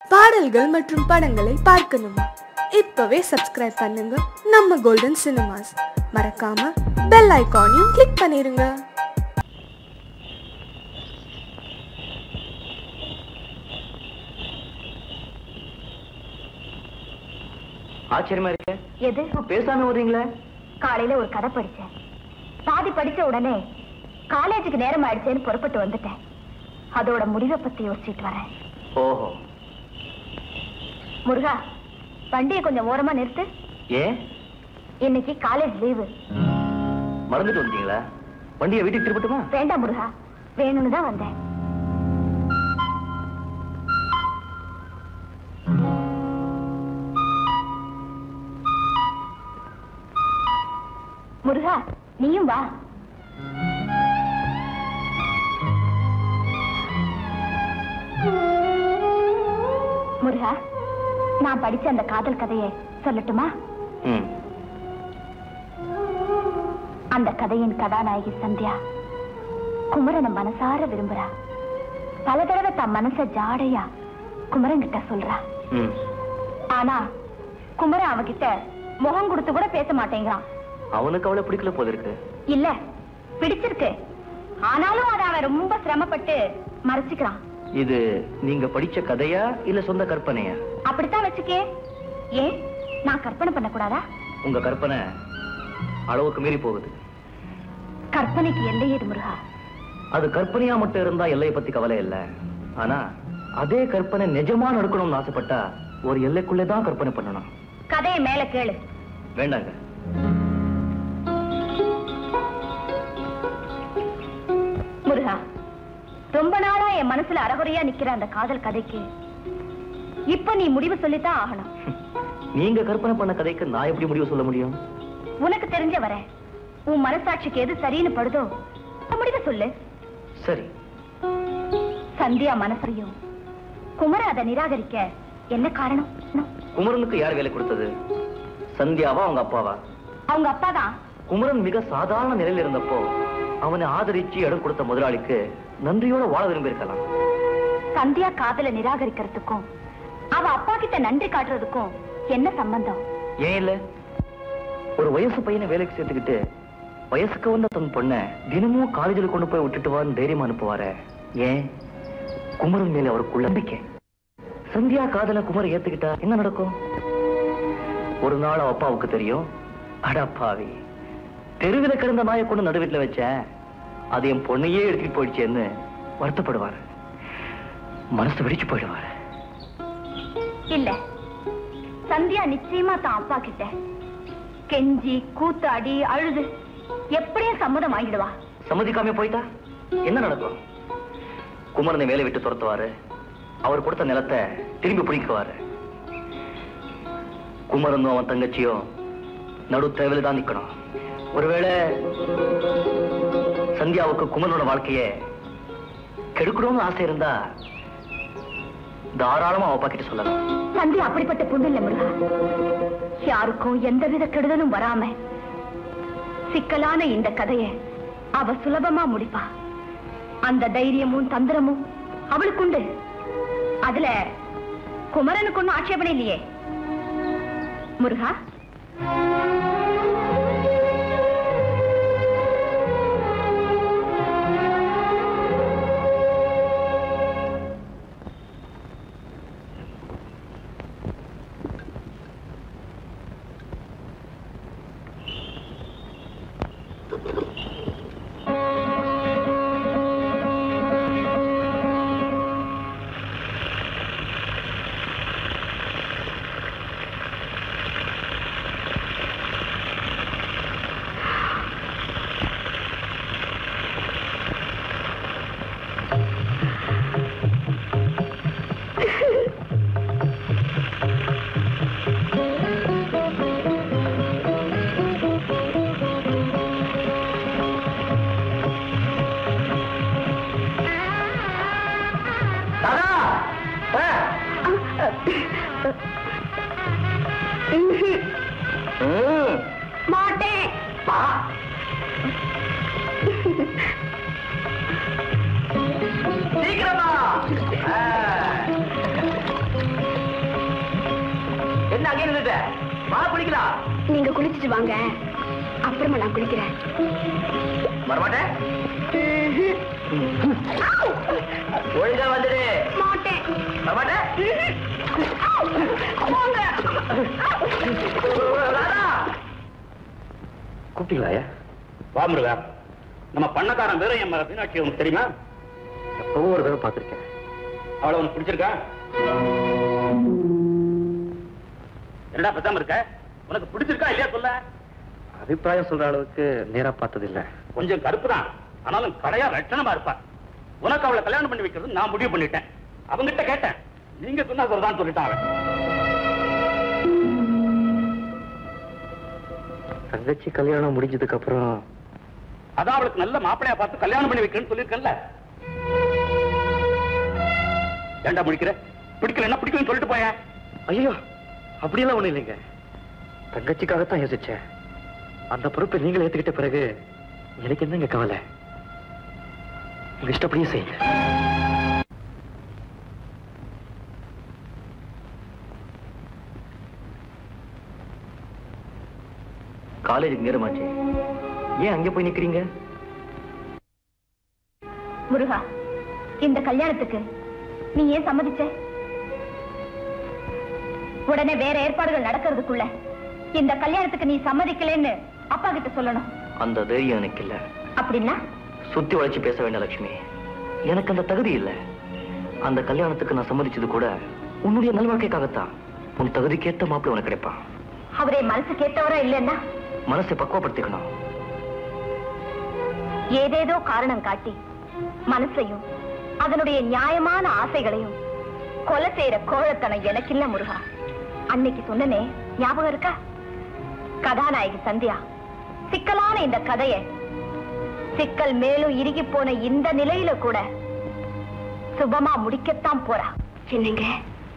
பாடல்கள் மற்றும் படங்களை பார்க்கணுமா இப்பவே சப்ஸ்கிரைப் பண்ணுங்க நம்ம கோல்டன் சினிமாஸ் மறக்காம பெல் ஐகானையும் கிளிக் பண்ணிருங்க ஆச்சரியமா இருக்கு எது பேசாம வர்றீங்களே காலையில ஒரு கதை படிச்சேன் பாதி படிச்ச உடனே காலேஜுக்கு நேரம் ஆயிடுச்சேன்னு புறப்பட்டு வந்துட்டேன் அதோட முடிவை பத்தி யோசிச்சுட்டு வரேன் ஓஹோ முருகா வண்டியை கொஞ்சம் ஓரமா நிறுத்து ஏன் இன்னைக்கு காலேஜ் லீவு மறந்துட்டு வந்தீங்களா வண்டியை வீட்டுக்கு திருப்பட்டுமா வேண்டாம் முருகா வேணும்னு தான் வந்தேன் முருகா நீயும் வா முருகா நான் படிச்ச அந்த காதல் கதையை சொல்லட்டுமா ம் அந்த கதையின் கதாநாயகி சந்தியா குமரனை மனசார விரும்புறா பல தடவை தன் மனச ஜாடையா குமரன் கிட்ட சொல்றா ம் ஆனா குமரன் அவகிட்ட முகம் கொடுத்து கூட பேச மாட்டேங்கிறான் அவனுக்கு அவளை பிடிக்கல போல இருக்கு இல்ல பிடிச்சிருக்கு ஆனாலும் அதை அவன் ரொம்ப சிரமப்பட்டு மறைச்சுக்கிறான் இது நீங்க படிச்ச கதையா இல்ல சொந்த கற்பனையா அப்படித்தான் வச்சுக்கே ஏன் நான் கற்பனை பண்ணக்கூடாதா உங்க கற்பனை அளவுக்கு மீறி போகுது கற்பனைக்கு எல்லையேது முருகா அது கற்பனையா மட்டும் இருந்தா எல்லையை பத்தி கவலை இல்ல ஆனா அதே கற்பனை நிஜமா நடக்கணும்னு ஆசைப்பட்டா ஒரு எல்லைக்குள்ளே தான் கற்பனை பண்ணணும் கதையை மேல கேளு வேண்டாங்க முருகா ரொம்ப நாளா என் மனசுல அறகுறையா நிக்கிற அந்த காதல் கதைக்கு இப்ப நீ முடிவு சொல்லித்தான் ஆகணும் நீங்க கற்பனை பண்ண கதைக்கு நான் எப்படி முடிவு சொல்ல முடியும் உனக்கு தெரிஞ்ச வர உன் மனசாட்சிக்கு எது சரின்னு படுதோ அந்த முடிவை சொல்லு சரி சந்தியா மனசையும் குமர அதை நிராகரிக்க என்ன காரணம் ம், குமரனுக்கு யார் வேலை கொடுத்தது சந்தியாவா அவங்க அப்பாவா அவங்க அப்பாதான் குமரன் மிக சாதாரண நிலையில் இருந்தப்போ அவனை ஆதரிச்சு இடம் கொடுத்த முதலாளிக்கு நன்றியோட வாழ விரும்பி இருக்கலாம் சந்தியா காதல நிராகரிக்கிறதுக்கும் அவ அப்பா கிட்ட நன்றி காட்டுறதுக்கும் என்ன சம்பந்தம் ஏன் இல்ல ஒரு வயசு பையனை வேலைக்கு சேர்த்துக்கிட்டு வயசுக்கு வந்த தன் பொண்ணை தினமும் காலேஜில் கொண்டு போய் விட்டுட்டு வான்னு தைரியமா அனுப்புவாரே ஏன் குமரன் மேல அவருக்குள்ள நம்பிக்கை சந்தியா காதல குமர ஏத்துக்கிட்டா என்ன நடக்கும் ஒரு நாள் அவ அப்பாவுக்கு தெரியும் அடப்பாவி தெருவில கிடந்த நாயை கொண்டு நடுவீட்டுல வச்சேன் அது என் பொண்ணையே எடுத்துட்டு போயிடுச்சேன்னு வருத்தப்படுவாரு மனசு வெடிச்சு போயிடுவாரு இல்ல சந்தியா நிச்சயமா தான் அப்பா கிட்ட கெஞ்சி கூத்தாடி அழுது எப்படியும் சம்மதம் வாங்கிடுவா சம்மதிக்காம போயிட்டா என்ன நடக்கும் குமரனை வேலை விட்டு துரத்துவாரு அவர் கொடுத்த நிலத்தை திரும்பி பிடிக்குவாரு குமரனும் அவன் தங்கச்சியும் நடு தேவையில தான் நிக்கணும் ஒருவேளை சந்தியாவுக்கு குமரனோட வாழ்க்கைய கெடுக்கணும்னு ஆசை இருந்தா தாராளமா அவ அப்பா கிட்ட சொல்லலாம் சந்தியா அப்படிப்பட்ட பொண்ணு இல்ல முருகா யாருக்கும் எந்தவித கெடுதலும் வராம சிக்கலான இந்த கதைய அவ சுலபமா முடிப்பா அந்த தைரியமும் தந்திரமும் அவளுக்குண்டு அதுல குமரனுக்கு ஒண்ணும் ஆட்சேபனை இல்லையே முருகா மாட்டேன் சீக்கிரமா அங்கே நின்னுட்ட வா குளிக்கலாம் நீங்க குளிச்சிட்டு வாங்க அப்புறமா நான் குளிக்கிறேன் வரமாட்டேன் ஒழுங்கா வந்துடு மாட்டேன் வரமாட்டேன் கூப்பிட்டீங்களா ஐயா வா முருகா நம்ம பண்ணக்காரன் வேற என் மக மீனாட்சி உனக்கு தெரியுமா எப்பவும் ஒரு தடவை பார்த்துருக்கேன் அவளை உனக்கு பிடிச்சிருக்கா என்னடா பேசாம இருக்க உனக்கு பிடிச்சிருக்கா இல்லையா சொல்ல அபிப்பிராயம் சொல்ற அளவுக்கு நேரா பார்த்தது இல்ல கொஞ்சம் கருப்பு தான் ஆனாலும் கடையா லட்சணமா இருப்பா உனக்கு அவளை கல்யாணம் பண்ணி வைக்கிறது நான் முடிவு பண்ணிட்டேன் அவங்கிட்ட கேட்டேன் நீங்க சொன்னா சொல்றான்னு சொல்லிட்டான் அவன் தங்கச்சி கல்யாணம் முடிஞ்சதுக்கு அப்புறம் அதான் அவளுக்கு நல்ல மாப்பிளையா பார்த்து கல்யாணம் பண்ணி வைக்கிறேன்னு சொல்லியிருக்கேன்ல ஏண்டா முடிக்கிற பிடிக்கலன்னா பிடிக்கலன்னு சொல்லிட்டு போயேன் ஐயோ அப்படியெல்லாம் ஒண்ணும் இல்லைங்க தங்கச்சிக்காகத்தான் யோசிச்சேன் அந்த பொறுப்பை நீங்களே ஏத்துக்கிட்ட பிறகு எனக்கு என்னங்க கவலை உங்க இஷ்டப்படியே செய்யுங்க காலேஜுக்கு நேரமாச்சு ஏன் அங்க போய் நிக்கிறீங்க முருகா இந்த கல்யாணத்துக்கு நீ ஏன் சம்மதிச்ச உடனே வேற ஏற்பாடுகள் நடக்கிறதுக்குள்ள இந்த கல்யாணத்துக்கு நீ சம்மதிக்கலைன்னு அப்பா கிட்ட சொல்லணும் அந்த தைரியம் எனக்கு இல்ல அப்படின்னா சுத்தி வளைச்சு பேச வேண்டாம் லட்சுமி எனக்கு அந்த தகுதி இல்ல அந்த கல்யாணத்துக்கு நான் சம்மதிச்சது கூட உன்னுடைய நல்வாழ்க்கைக்காகத்தான் உன் தகுதிக்கேத்த மாப்பிள்ளை உனக்கு கிடைப்பான் அவரே மனசு கேட்டவரா இல்லைன்னா மனசை பக்குவப்படுத்திக்கணும் ஏதேதோ காரணம் காட்டி மனசையும் அதனுடைய நியாயமான ஆசைகளையும் கொலை செய்யற கோழத்தனம் எனக்கு இல்ல முருகா அன்னைக்கு சொன்னனே ஞாபகம் இருக்கா கதாநாயகி சந்தியா சிக்கலான இந்த கதைய சிக்கல் மேலும் இறுகி போன இந்த நிலையில கூட சுபமா முடிக்கத்தான் போறா என்னங்க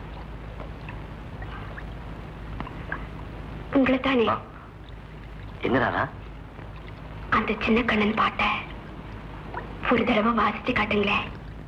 உங்களை தானே என்னடா அந்த சின்ன கண்ணன் பாட்ட ஒரு தடவை வாசிச்சு காட்டுங்களேன்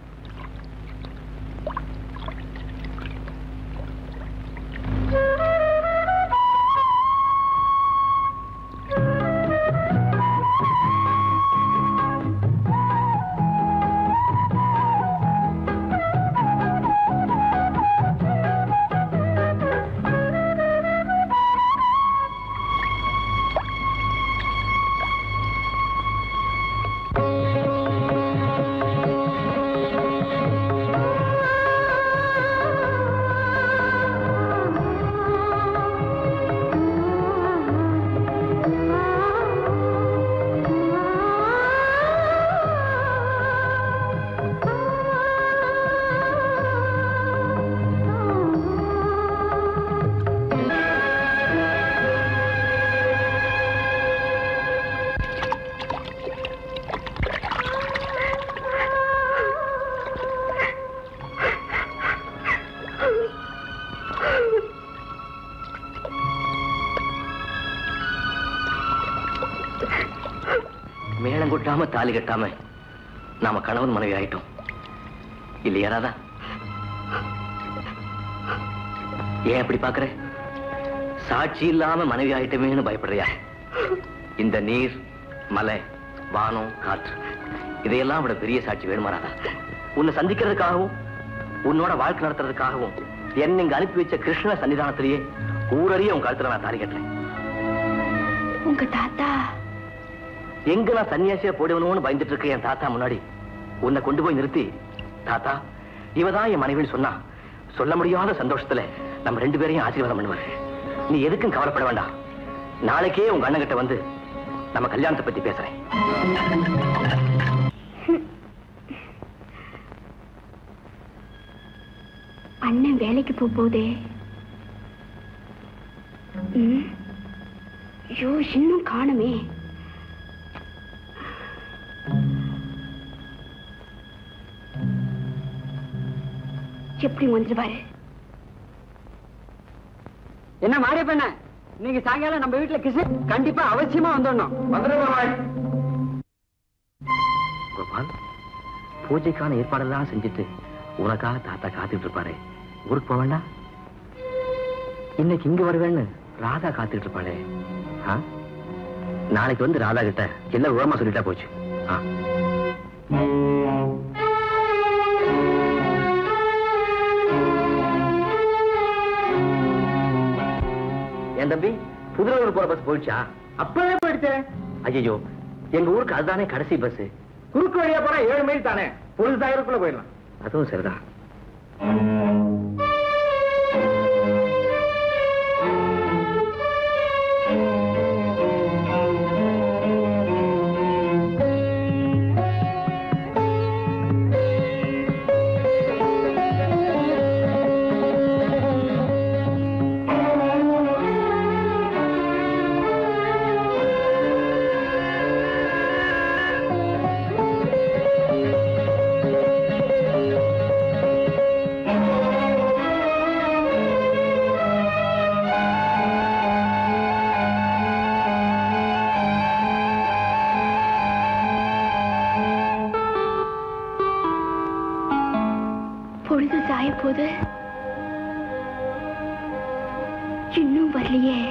மேளம் கொட்டாம தாலி கட்டாம நாம கணவன் மனைவி ஆயிட்டோம் இல்லையா ராதா ஏன் அப்படி பாக்குற சாட்சி இல்லாம மனைவி ஆயிட்டமேன்னு பயப்படுறியா இந்த நீர் மலை வானம் காற்று இதையெல்லாம் விட பெரிய சாட்சி வேணுமா ராதா உன்னை சந்திக்கிறதுக்காகவும் உன்னோட வாழ்க்கை நடத்துறதுக்காகவும் என்னை இங்க அனுப்பி வச்ச கிருஷ்ண சன்னிதானத்திலேயே ஊரறிய உன் கழுத்துல நான் தாலி கட்டுறேன் உங்க தாத்தா எங்க நான் சன்னியாசியா போடுவணும்னு பயந்துட்டு இருக்க என் தாத்தா முன்னாடி உன்னை கொண்டு போய் நிறுத்தி தாத்தா இவதான் என் மனைவின்னு சொன்னா சொல்ல முடியாத சந்தோஷத்துல நம்ம ரெண்டு பேரையும் ஆசீர்வாதம் பண்ணுவாரு நீ எதுக்கும் கவலைப்பட வேண்டாம் நாளைக்கே உங்க அண்ணன் கிட்ட வந்து நம்ம கல்யாணத்தை பத்தி பேசுறேன் அண்ணன் வேலைக்கு போக போதே ம். ஐயோ இன்னும் காணுமே எப்படி வந்துருவாரு என்ன மாறி பண்ண இன்னைக்கு சாயங்காலம் நம்ம வீட்டுல கிசு கண்டிப்பா அவசியமா வந்துடணும் கோபால் பூஜைக்கான ஏற்பாடெல்லாம் செஞ்சுட்டு உனக்காக தாத்தா காத்துட்டு இருப்பாரு ஊருக்கு போக வேண்டாம் இன்னைக்கு இங்க வருவேன்னு ராதா காத்துட்டு இருப்பாளே ஆ? நாளைக்கு வந்து ராதா கிட்ட எல்லாம் விவரமா சொல்லிட்டா போச்சு ஆ. என் தம்பி புதுநூர் போற பஸ் போயிடுச்சா அப்பவே போயிடுச்சேன் ஐயோ எங்க ஊருக்கு அதுதானே கடைசி பஸ் குறுக்கு வழியா போனா ஏழு மைல் தானே பொழுதாயிரக்குள்ள போயிடலாம் அதுவும் சரிதான் பொழுது சாய போது இன்னும் வரலையே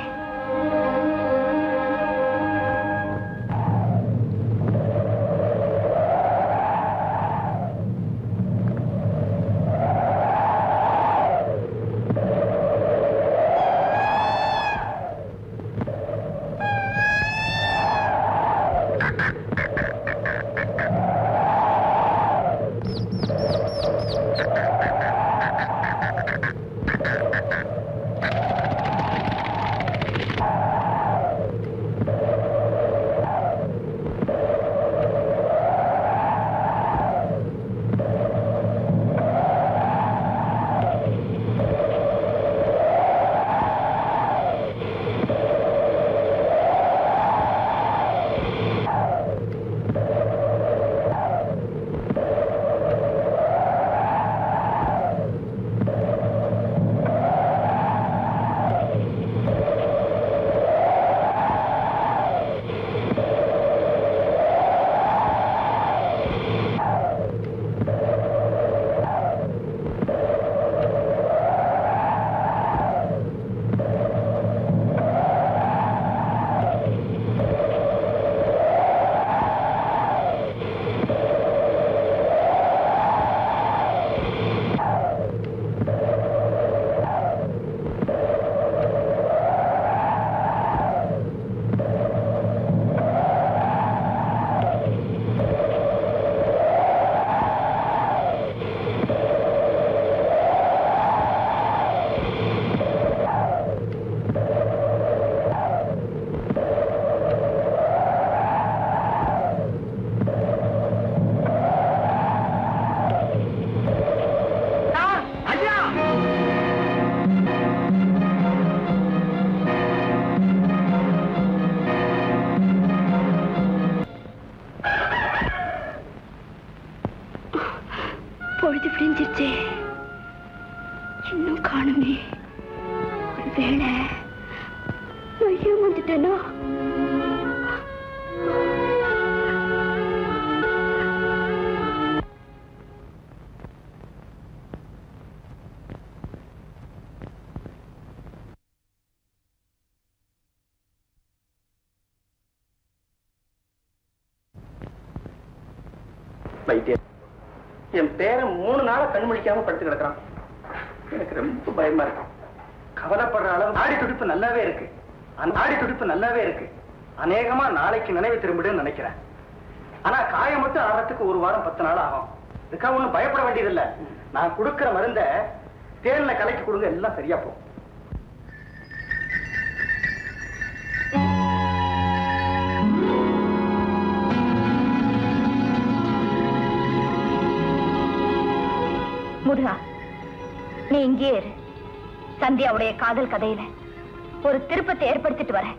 பொழுது விடிஞ்சிருச்சே இன்னும் காணுமே ஒருவேளை நான் ஏமாந்துட்டேனா வைத்தியர் என் பேரன் மூணு நாளா கண் முழிக்காம படுத்து கிடக்குறான் எனக்கு ரொம்ப பயமா இருக்கு கவலைப்படுற அளவு நாடி துடிப்பு நல்லாவே இருக்கு அந்த நாடி துடிப்பு நல்லாவே இருக்கு அநேகமா நாளைக்கு நினைவு திரும்பிடுன்னு நினைக்கிறேன் ஆனா காயம் மட்டும் ஆறதுக்கு ஒரு வாரம் பத்து நாள் ஆகும் இதுக்காக ஒண்ணும் பயப்பட வேண்டியதில்லை நான் கொடுக்கிற மருந்த தேன்ல கலக்கி கொடுங்க எல்லாம் சரியா போகும் முருகா நீ இங்கே இரு சந்தியாவுடைய காதல் கதையில ஒரு திருப்பத்தை ஏற்படுத்திட்டு வரேன்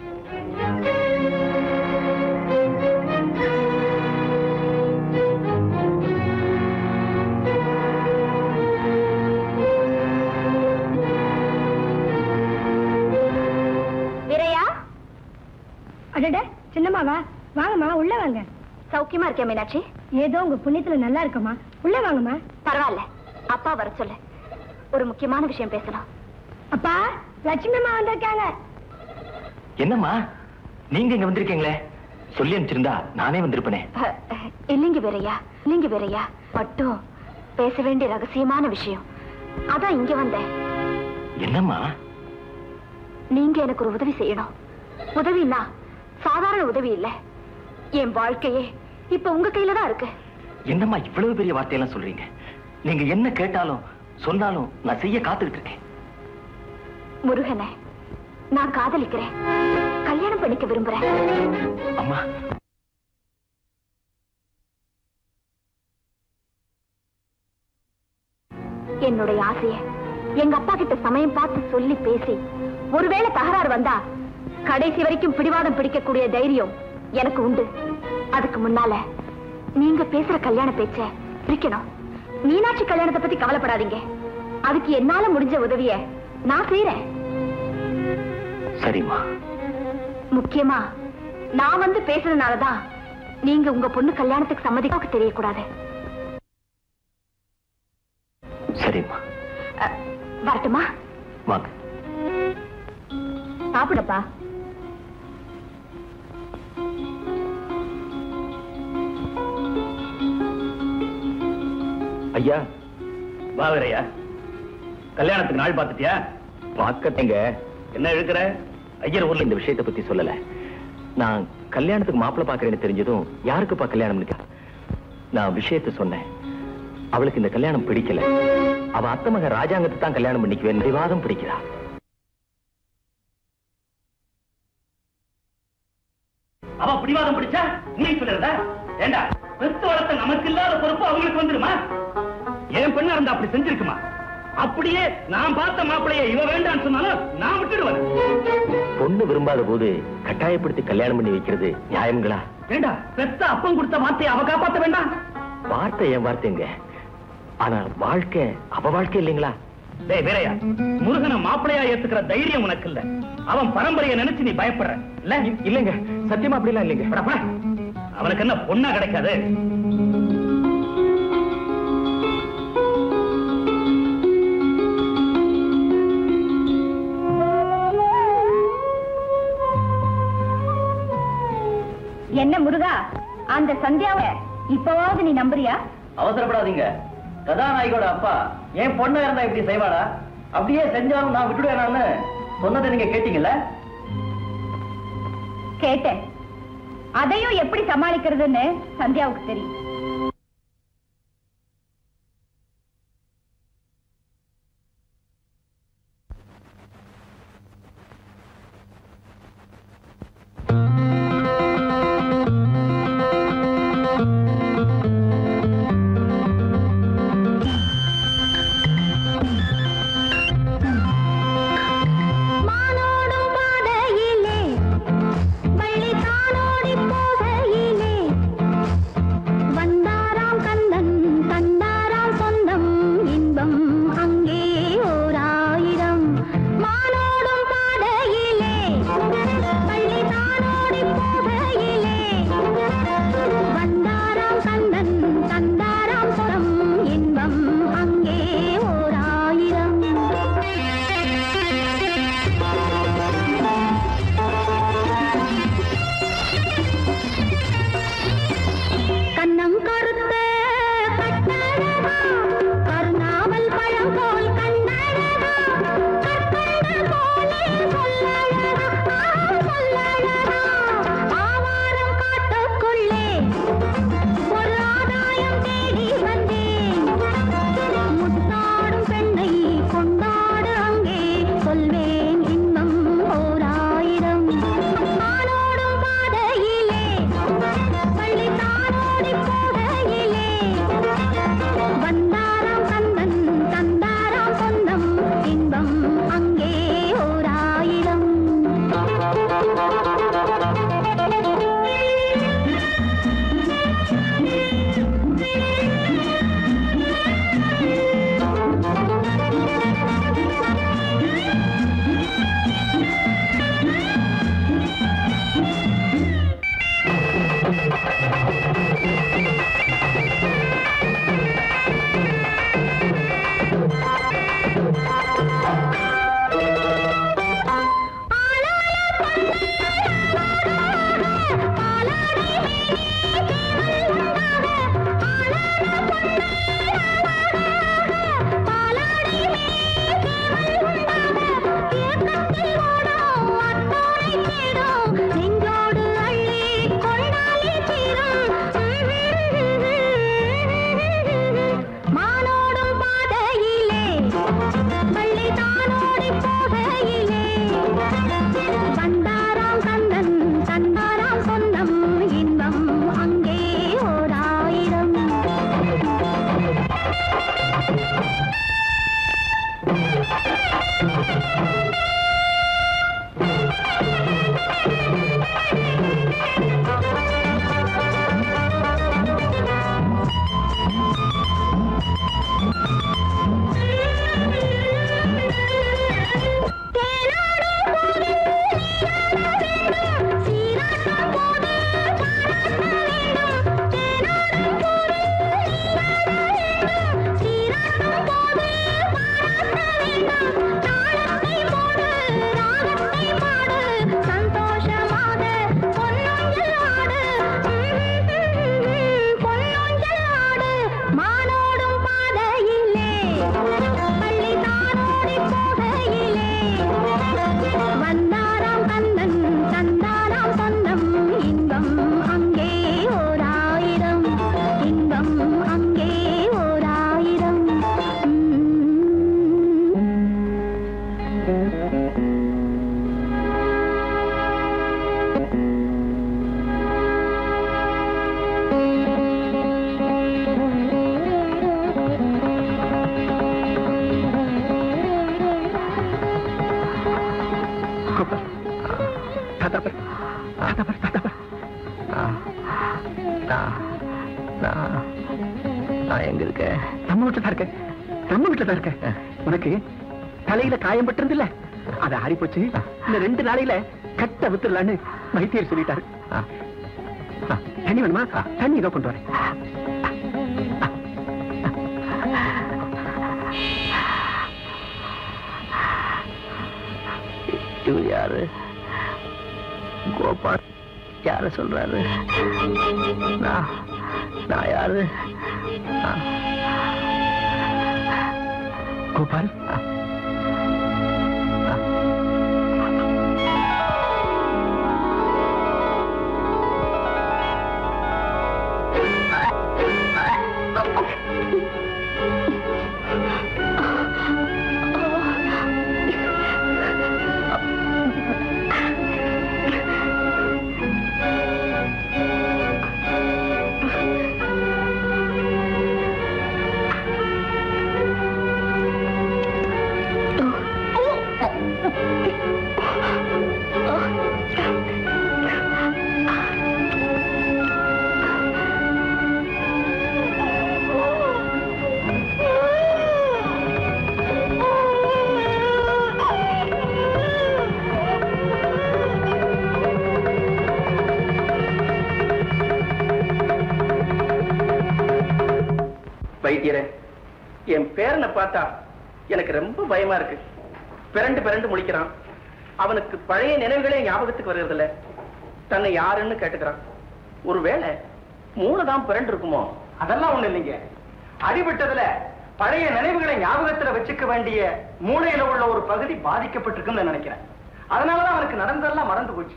வீரையா அடட சின்னம்மாவா வாங்கம்மா உள்ள வாங்க சௌக்கியமா இருக்கேன் மீனாட்சி ஏதோ உங்க புண்ணியத்துல நல்லா இருக்கம்மா உள்ள வாங்கம்மா பரவாயில்ல அப்பா வர சொல்லு ஒரு முக்கியமான விஷயம் பேசலாம் அப்பா லட்சுமி அம்மா வந்திருக்காங்க என்னம்மா நீங்க இங்க வந்திருக்கீங்களே சொல்லி அனுப்பிச்சிருந்தா நானே வந்திருப்பேனே அஹ், அஹ், இல்லைங்க வேறையா இல்லைங்க வேறையா மட்டும் பேச வேண்டிய ரகசியமான விஷயம் அதான் இங்க வந்தேன் என்னம்மா நீங்க எனக்கு ஒரு உதவி செய்யணும் உதவினா சாதாரண உதவி இல்ல என் வாழ்க்கையே இப்ப உங்க கையில தான் இருக்கு என்னம்மா இவ்வளவு பெரிய வார்த்தையெல்லாம் சொல்றீங்க நீங்க என்ன கேட்டாலும் சொன்னாலும் நான் செய்ய காத்துக்கிட்டு இருக்கேன் முருகனை நான் காதலிக்கிறேன் கல்யாணம் பண்ணிக்க விரும்புறேன் அம்மா என்னுடைய ஆசைய எங்க அப்பா கிட்ட சமயம் பார்த்து சொல்லி பேசி ஒருவேளை தகராறு வந்தா கடைசி வரைக்கும் பிடிவாதம் பிடிக்கக்கூடிய தைரியம் எனக்கு உண்டு அதுக்கு முன்னால நீங்க பேசுற கல்யாண பேச்ச பிரிக்கணும் மீனாட்சி கல்யாணத்தை பத்தி கவலைப்படாதீங்க அதுக்கு என்னால முடிஞ்ச உதவிய நான் செய்யறேன் சரிம்மா முக்கியமா நான் வந்து பேசுறதுனாலதான் நீங்க உங்க பொண்ணு கல்யாணத்துக்கு சம்மதிக்க தெரியக்கூடாது சரிம்மா அ, வரட்டுமா வாங்க சாப்பிடப்பா ஐயா பாவரையா கல்யாணத்துக்கு நாள் பார்த்துட்டியா பார்க்கத்தேங்க என்ன இருக்கிற ஐயர் ஊர்ல இந்த விஷயத்தை பத்தி சொல்லல நான் கல்யாணத்துக்கு மாப்பிள்ளை பாக்குறேன்னு தெரிஞ்சதும் யாருக்குப்பா கல்யாணம் இருக்கா நான் விஷயத்தை சொன்னேன் அவளுக்கு இந்த கல்யாணம் பிடிக்கல அவ அத்தை மகன் ராஜாங்கத்தை தான் கல்யாணம் பண்ணிக்குவேன் விவாதம் பிடிக்கிறா அவ பிடிவாதம் பிடிச்சா உண்மை சொல்லுறதா ஏண்டா பெத்து வளர்த்த நமக்கு இல்லாத பொறுப்பு அவங்களுக்கு வந்துருமா என் பெண்ணா இருந்தா அப்படி செஞ்சிருக்குமா அப்படியே நான் பார்த்த மாப்பிளைய இவ வேண்டாம்னு சொன்னாலும் நான் விட்டுடுவேன் பொண்ணு விரும்பாத போது கட்டாயப்படுத்தி கல்யாணம் பண்ணி வைக்கிறது நியாயங்களா ஏண்டா பெத்த அப்பம் கொடுத்த வார்த்தையை அவ காப்பாத்த வேண்டாம் வார்த்தை என் வார்த்தைங்க ஆனா வாழ்க்கை அவ வாழ்க்கை இல்லைங்களா டேய் வீரையா முருகனை மாப்பிளையா ஏத்துக்கிற தைரியம் உனக்கு இல்ல அவன் பரம்பரையை நினைச்சு நீ பயப்படுற இல்ல இல்லைங்க சத்தியமா அப்படிலாம் இல்லைங்க போடா, போடா. அவனுக்கு என்ன பொண்ணா கிடைக்காது என்ன முருகா அந்த சந்தியாவை இப்பவாவது நீ நம்புறியா அவசரப்படாதீங்க கதாநாயகோட அப்பா என் பொண்ணா இருந்தா இப்படி செய்வாடா அப்படியே செஞ்சாலும் நான் விட்டுடுவேனான்னு சொன்னதை நீங்க கேட்டீங்கல்ல கேட்டேன் அதையும் எப்படி சமாளிக்கிறதுன்னு சந்தியாவுக்கு தெரியும் மானோடும் பாதையிலே வள்ளி தானோடி போகையிலே சந்தோஷமாக பொன்னொஞ்சல் ஆடு பொன்னொஞ்சல் ஆடு மானோடும் பாதையிலே பள்ளி தானோடி போகையிலே வந்தாராம் கண்ணன் தந்தாராம் சொந்தம் இன்பம் அங்கே ஓராயிரம் இன்பம் அங்கே ஓராயிரம் கோபால் தாத்தா பாரு தாத்தா பாரு தாத்தா பாரு நான் நான் எங்க இருக்கேன் நம்ம வீட்டுல தான் இருக்கேன் நம்ம வீட்டுல தான் இருக்கேன் உனக்கு தலையில காயம் பட்டிருந்துல்ல அது ஆறி போச்சு இந்த ரெண்டு நாளையில கட்ட வித்துடலான்னு வைத்தியர் சொல்லிட்டாரு தண்ணி வேணுமா தண்ணி இதோ கொண்டு வரேன் இவர் யாரு கோபால் யார சொல்றாரு நான் நான் யாரு நான் கோபால் வைத்தியரே என் பேரனை பார்த்தா எனக்கு ரொம்ப பயமா இருக்கு பிறண்டு பிறண்டு முழிக்கிறான் அவனுக்கு பழைய நினைவுகளே ஞாபகத்துக்கு வர்றதில்ல தன்னை யாருன்னு கேட்டுக்கிறான் ஒருவேளை மூளை தான் பிறண்டு இருக்குமோ அதெல்லாம் ஒண்ணு இல்லைங்க அடிபட்டதுல பழைய நினைவுகளை ஞாபகத்துல வச்சுக்க வேண்டிய மூளையில உள்ள ஒரு பகுதி பாதிக்கப்பட்டிருக்குன்னு நான் நினைக்கிறேன் அதனாலதான் அவனுக்கு நடந்ததெல்லாம் மறந்து போச்சு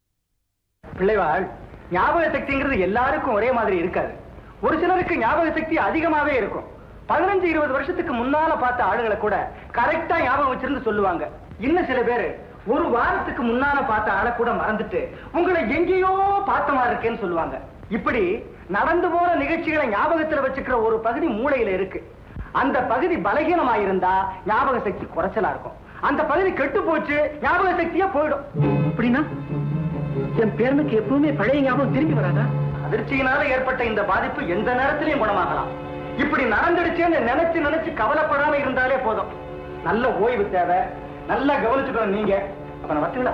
பிள்ளைவாள் ஞாபக சக்திங்கிறது எல்லாருக்கும் ஒரே மாதிரி இருக்காது ஒரு சிலருக்கு ஞாபக சக்தி அதிகமாவே இருக்கும் பதினஞ்சு இருபது வருஷத்துக்கு முன்னால பார்த்த ஆளுகளை கூட கரெக்டா ஞாபகம் வச்சிருந்து சொல்லுவாங்க இன்னும் சில பேரு ஒரு வாரத்துக்கு முன்னால பார்த்த ஆளை கூட மறந்துட்டு உங்களை எங்கேயோ பார்த்த மாதிரி இருக்கேன்னு சொல்லுவாங்க இப்படி நடந்து போற நிகழ்ச்சிகளை ஞாபகத்துல வச்சுக்கிற ஒரு பகுதி மூளையில இருக்கு அந்த பகுதி பலகீனமாயிருந்தா ஞாபக சக்தி குறைச்சலா இருக்கும் அந்த பகுதி கெட்டு போச்சு ஞாபக சக்தியா போயிடும் அப்படின்னா என் பேரனுக்கு எப்பவுமே பழைய ஞாபகம் திரும்பி வராதா அதிர்ச்சியினால ஏற்பட்ட இந்த பாதிப்பு எந்த நேரத்திலையும் குணமாகலாம் இப்படி நடந்துடுச்சேன்னு நினைச்சு நினைச்சு கவலைப்படாம இருந்தாலே போதும் நல்ல ஓய்வு தேவை நல்லா கவனிச்சுக்கணும் நீங்க அப்ப நான் வரட்டுங்களா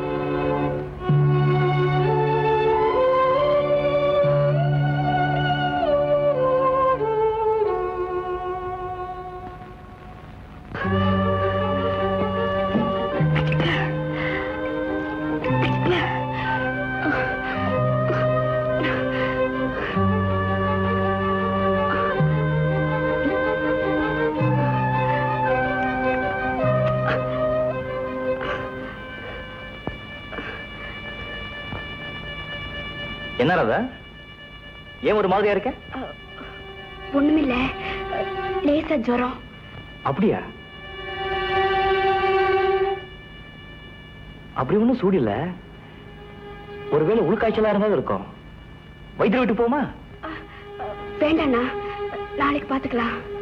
என்ன ராதா ஏன் ஒரு மாதிரியா இருக்க ஒண்ணுமில்ல லேசா ஜுரம் அப்படியா அப்படி ஒண்ணும் சூடில்ல ஒருவேளை உள்காய்ச்சலா இருந்தாலும் இருக்கும் வைத்தியர் விட்டு போமா வேண்டாண்ணா நாளைக்கு பாத்துக்கலாம்